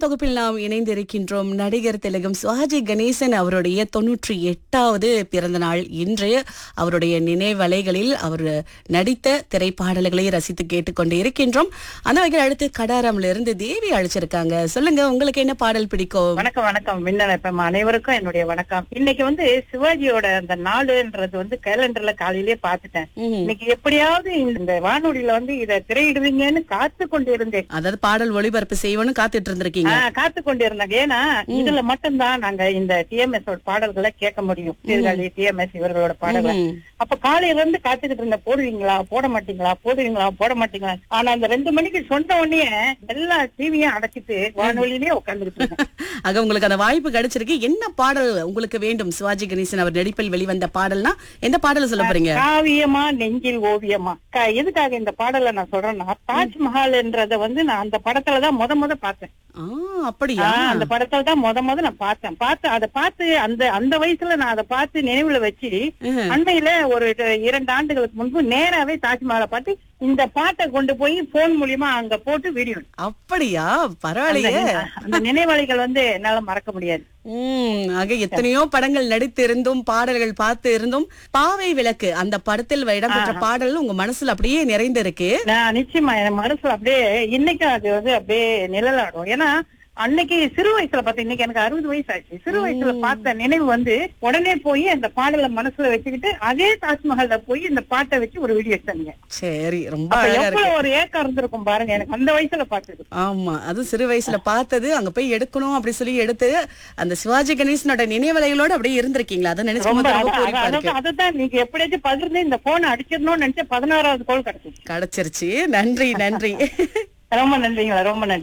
தொகுப்பில் நாம் இணைந்திருக்கின்றோம் நடிகர் திலகம் சுவாஜி கணேசன் அவருடைய தொன்னூற்றி எட்டாவது பிறந்த நாள் இன்று அவருடைய நினைவலைகளில் அவர் நடித்த திரைப்பாடல்களை ரசித்து கேட்டுக்கொண்டு இருக்கின்றோம் அந்த வகையில் அடுத்து கடாரம்ல இருந்து தேவி அழைச்சிருக்காங்க சொல்லுங்க உங்களுக்கு என்ன பாடல் பிடிக்கும் வணக்கம் வணக்கம் மின்னல் எஃப்எம் அனைவருக்கும் என்னுடைய வணக்கம் இன்னைக்கு வந்து சிவாஜியோட அந்த நாளுன்றது வந்து கேலண்டர்ல காலையிலேயே பாத்துட்டேன் ம்ஹும். இன்னைக்கு எப்படியாவது இந்த வானொலியில வந்து இத திரையிடுவீங்கன்னு காத்து கொண்டு இருந்தேன் அதாவது பாடல் ஒளிபரப்பு செய்வோன்னு காத்துட்டு இருந்திருக்கீங்க ஆஹ், காத்து கொண்டு இருந்தாங்க ஏன்னா இதுல மட்டும்தான் நாங்க இந்த டிஎம்எஸ் பாடல்களை கேட்க முடியும் சீர்காழி டிஎம்எஸ் இவர்களோட பாடல்களை ம்ஹும். அப்ப காலையில இருந்து காத்துக்கிட்டு இருந்த போடுவீங்களா போட மாட்டீங்களா போடுவீங்களா போட மாட்டீங்களா ஆனா அந்த ரெண்டு மணிக்கு சொன்ன உடனே எல்லா டிவியும் அடைச்சிட்டு வானொலியிலேயே உட்காந்துக்கிட்டு இருக்கேன் ஆக உங்களுக்கு அந்த வாய்ப்பு கிடைச்சிருக்கு என்ன பாடல் உங்களுக்கு வேண்டும் சிவாஜி கணேசன் அவர் நடிப்பில் வெளிவந்த பாடல்னா எந்த பாடல் சொல்ல போறீங்க காவியமா நெஞ்சில் ஓவியமா க- எதுக்காக இந்த பாடலை நான் சொல்றேன்னா தாஜ்மஹால்ன்றத வந்து நான் அந்த படத்துலதான் முத முத பார்த்தேன் ஆ அப்படியா ஆஹ், அந்த படத்துல தான் முத முத நான் பார்த்தேன் பார்த்து அதை பார்த்து அந்த அந்த வயசுல நான் அதை பார்த்து நினைவுல வச்சு ம்ஹும். அண்மையில ஒரு இரண்டு ஆண்டுகளுக்கு முன்பு நேராவே தாஜ்மஹாலை பார்த்து இந்த பாட்டை கொண்டு போய் போன் மூலியமா அங்க போட்டு வீடியோ அப்படியா அந்த பரவாயில்லையே நினை- அந்த நினைவலைகள் வந்து என்னால மறக்க முடியாது உம் ஆக எத்தனையோ படங்கள் நடித்து இருந்தும் பாடல்கள் பார்த்து இருந்தும் பாவை விளக்கு அந்த படத்தில் இடம்பெற்ற பாடல் உங்க மனசுல அப்படியே நிறைந்திருக்கு நான் நிச்சயமா என் மனசுல அப்படியே இன்னைக்கு அது வந்து அப்படியே நிழலாடும் ஏன்னா அன்னைக்கு சிறு வயசுல பார்த்தேன் இன்னைக்கு எனக்கு அறுபது வயசு ஆச்சு சிறு வயசுல பார்த்த நினைவு வந்து உடனே போய் அந்த பாடலை மனசுல வச்சுக்கிட்டு அதே தாஜ்மஹால்ல போய் இந்த பாட்டை வச்சு ஒரு வீடியோ எடுத்தாங்க சரி ரொம்ப அப்ப அழகா இருக்கு எவ்வளவு ஒரு ஏக்கம் இருந்திருக்கும் பாருங்க எனக்கு அந்த வயசுல பார்த்தது ஆமா அது சிறு வயசுல பார்த்தது அங்க போய் எடுக்கணும் அப்படி சொல்லி எடுத்து அந்த சிவாஜி கணேசனோட நினைவலைகளோட அப்படியே இருந்திருக்கீங்களா அதை நினைச்சு ரொம்ப ரொம்ப அத- பூரிப்பா அத- இருக்கு அதுதான் நீங்க எப்படியாச்சும் பகிர்ந்து இந்த போனை அடிச்சிடணும்னு நினைச்ச பதினாறாவது கோல் கிடைச்சிச்சு கிடைச்சிருச்சு நன்றி நன்றி ரொம்ப நன்றிங்களா ரொம்ப நன்றி